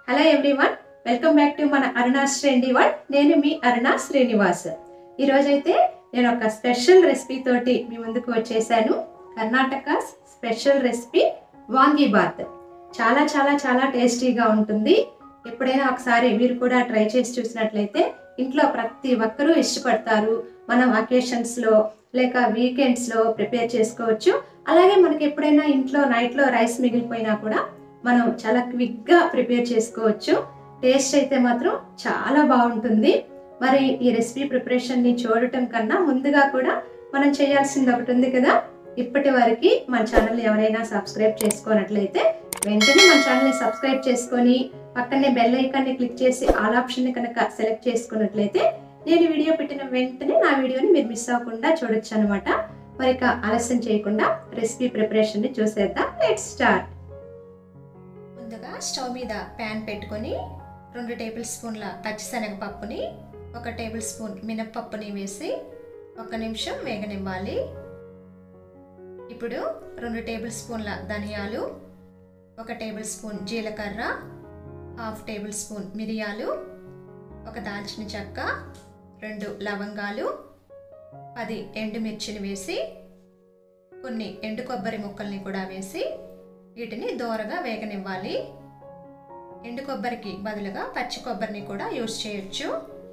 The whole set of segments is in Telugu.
hello everyone welcome back to మన అరుణా శ్రేణి వన్ నేను మీ అరుణా శ్రీనివాస్ ఈరోజైతే నేను ఒక స్పెషల్ రెసిపీ తోటి మీ ముందుకు వచ్చేసాను కర్ణాటక స్పెషల్ రెసిపీ వాంగీ బాత్ చాలా చాలా చాలా టేస్టీగా ఉంటుంది ఎప్పుడైనా ఒకసారి మీరు కూడా ట్రై చేసి చూసినట్లయితే ఇంట్లో ప్రతి ఒక్కరూ ఇష్టపడతారు మనం అకేషన్స్లో లేక వీకెండ్స్లో ప్రిపేర్ చేసుకోవచ్చు అలాగే మనకి ఎప్పుడైనా ఇంట్లో నైట్లో రైస్ మిగిలిపోయినా కూడా మనం చాలా క్విక్గా ప్రిపేర్ చేసుకోవచ్చు టేస్ట్ అయితే మాత్రం చాలా బాగుంటుంది మరి ఈ రెసిపీ ప్రిపరేషన్ని చూడటం కన్నా ముందుగా కూడా మనం చేయాల్సింది ఒకటి ఉంది కదా ఇప్పటి వరకు మన ఛానల్ ఎవరైనా సబ్స్క్రైబ్ చేసుకోనట్లయితే వెంటనే మన ఛానల్ని సబ్స్క్రైబ్ చేసుకొని పక్కనే బెల్ ఐకాన్ని క్లిక్ చేసి ఆల్ ఆప్షన్ని కనుక సెలెక్ట్ చేసుకున్నట్లయితే నేను వీడియో పెట్టిన వెంటనే నా వీడియోని మీరు మిస్ అవ్వకుండా చూడొచ్చు అనమాట మరి ఇక ఆలస్యం చేయకుండా రెసిపీ ప్రిపరేషన్ని చూసేద్దాం లెట్ స్టార్ట్ ముందుగా స్టవ్ మీద ప్యాన్ పెట్టుకొని రెండు టేబుల్ స్పూన్ల పచ్చిశనగపప్పుని ఒక టేబుల్ స్పూన్ మినప్పప్పుని వేసి ఒక నిమిషం వేగనివ్వాలి ఇప్పుడు రెండు టేబుల్ స్పూన్ల ధనియాలు ఒక టేబుల్ స్పూన్ జీలకర్ర హాఫ్ టేబుల్ స్పూన్ మిరియాలు ఒక దాల్చిన చెక్క రెండు లవంగాలు పది ఎండుమిర్చిని వేసి కొన్ని ఎండు కొబ్బరి ముక్కల్ని కూడా వేసి వీటిని దోరగా వేగనివ్వాలి ఎండు కొబ్బరికి బదులుగా పచ్చి కొబ్బరిని కూడా యూజ్ చేయొచ్చు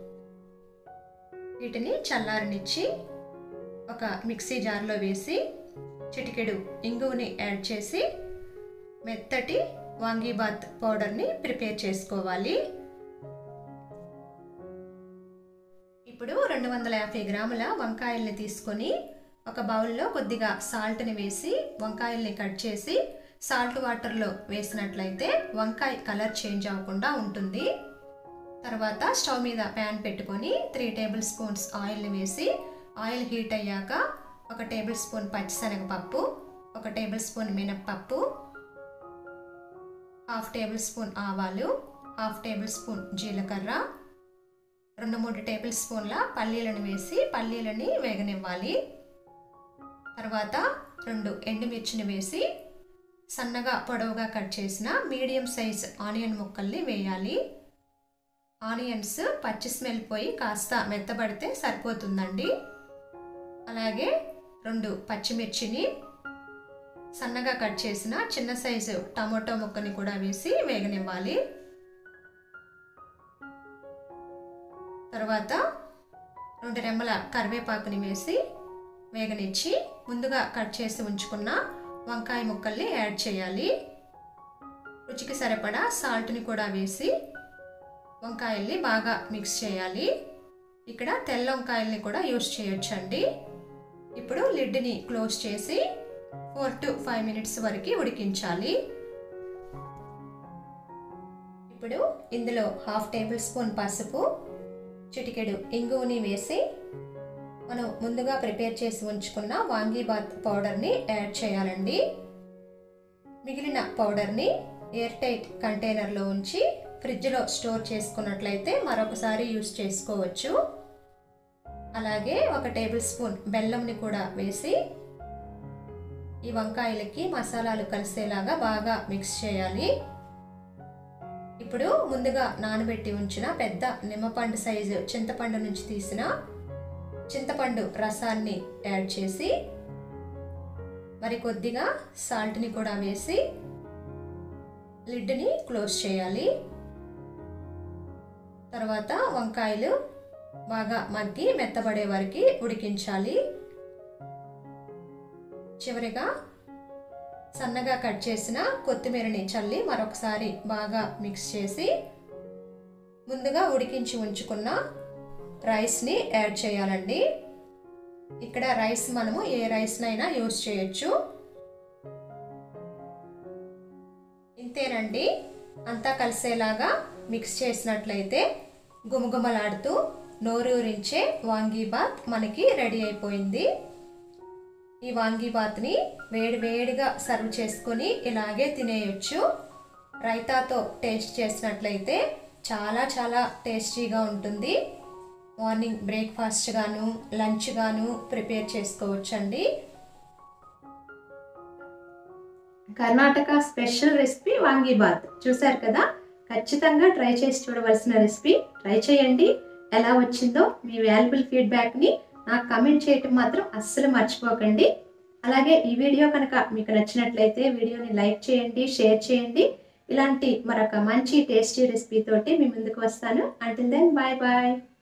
వీటిని చల్లారనిచ్చి ఒక మిక్సీ జార్లో వేసి చిటికెడు ఇంగువని యాడ్ చేసి మెత్తటి వాంగీబాత్ పౌడర్ని ప్రిపేర్ చేసుకోవాలి ఇప్పుడు రెండు వందల యాభై గ్రాముల వంకాయల్ని తీసుకొని ఒక బౌల్లో కొద్దిగా సాల్ట్ని వేసి వంకాయల్ని కట్ చేసి సాల్ట్ వాటర్లో వేసినట్లయితే వంకాయ కలర్ చేంజ్ అవ్వకుండా ఉంటుంది తర్వాత స్టవ్ మీద ప్యాన్ పెట్టుకొని త్రీ టేబుల్ స్పూన్స్ ఆయిల్ని వేసి ఆయిల్ హీట్ అయ్యాక ఒక టేబుల్ స్పూన్ పచ్చిశనగపప్పు ఒక టేబుల్ స్పూన్ మినప్పప్పు హాఫ్ టేబుల్ స్పూన్ ఆవాలు హాఫ్ టేబుల్ స్పూన్ జీలకర్ర రెండు మూడు టేబుల్ స్పూన్ల పల్లీలను వేసి పల్లీలని వేగనివ్వాలి తర్వాత రెండు ఎండుమిర్చిని వేసి సన్నగా పొడవుగా కట్ చేసిన మీడియం సైజ్ ఆనియన్ ముక్కల్ని వేయాలి ఆనియన్స్ పచ్చి స్మెల్ పోయి కాస్త మెత్తబడితే సరిపోతుందండి అలాగే రెండు పచ్చిమిర్చిని సన్నగా కట్ చేసిన చిన్న సైజు టమోటో ముక్కని కూడా వేసి వేగనివ్వాలి తర్వాత రెండు రెమ్మల కరివేపాకుని వేసి వేగనిచ్చి ముందుగా కట్ చేసి ఉంచుకున్న వంకాయ ముక్కల్ని యాడ్ చేయాలి రుచికి సరిపడా సాల్ట్ని కూడా వేసి వంకాయల్ని బాగా మిక్స్ చేయాలి ఇక్కడ తెల్ల వంకాయల్ని కూడా యూస్ చేయొచ్చండి ఇప్పుడు లిడ్ని క్లోజ్ చేసి ఫోర్ టు ఫైవ్ మినిట్స్ వరకు ఉడికించాలి ఇప్పుడు ఇందులో హాఫ్ టేబుల్ స్పూన్ పసుపు చిటికెడు ఇంగువని వేసి మనం ముందుగా ప్రిపేర్ చేసి ఉంచుకున్న వాంగీబాత్ పౌడర్ని యాడ్ చేయాలండి మిగిలిన పౌడర్ని ఎయిర్ టైట్ కంటైనర్లో ఉంచి ఫ్రిడ్జ్లో స్టోర్ చేసుకున్నట్లయితే మరొకసారి యూస్ చేసుకోవచ్చు అలాగే ఒక టేబుల్ స్పూన్ బెల్లంని కూడా వేసి ఈ వంకాయలకి మసాలాలు కలిసేలాగా బాగా మిక్స్ చేయాలి ఇప్పుడు ముందుగా నానబెట్టి ఉంచిన పెద్ద నిమ్మపండు సైజు చింతపండు నుంచి తీసిన చింతపండు రసాన్ని యాడ్ చేసి మరి కొద్దిగా సాల్ట్ని కూడా వేసి లిడ్ని క్లోజ్ చేయాలి తర్వాత వంకాయలు బాగా మగ్గి మెత్తబడే వరకు ఉడికించాలి చివరిగా సన్నగా కట్ చేసిన కొత్తిమీరని చల్లి మరొకసారి బాగా మిక్స్ చేసి ముందుగా ఉడికించి ఉంచుకున్న రైస్ని యాడ్ చేయాలండి ఇక్కడ రైస్ మనము ఏ రైస్నైనా యూస్ చేయొచ్చు ఇంతేనండి అంతా కలిసేలాగా మిక్స్ చేసినట్లయితే గుమగుమలాడుతూ నోరూరించే వాంగీబాత్ మనకి రెడీ అయిపోయింది ఈ వాంగీబాత్ని వేడి వేడిగా సర్వ్ చేసుకొని ఇలాగే తినేయొచ్చు రైతాతో టేస్ట్ చేసినట్లయితే చాలా చాలా టేస్టీగా ఉంటుంది మార్నింగ్ బ్రేక్ఫాస్ట్ గాను లంచ్ గాను ప్రిపేర్ చేసుకోవచ్చండి కర్ణాటక స్పెషల్ రెసిపీ వాంగీబాత్ చూసారు కదా ఖచ్చితంగా ట్రై చేసి చూడవలసిన రెసిపీ ట్రై చేయండి ఎలా వచ్చిందో మీ వాల్యుబుల్ ఫీడ్బ్యాక్ని నాకు కమెంట్ చేయటం మాత్రం అస్సలు మర్చిపోకండి అలాగే ఈ వీడియో కనుక మీకు నచ్చినట్లయితే వీడియోని లైక్ చేయండి షేర్ చేయండి ఇలాంటి మరొక మంచి టేస్టీ రెసిపీ తోటి మీ ముందుకు వస్తాను అంటిల్ దెన్ బాయ్ బాయ్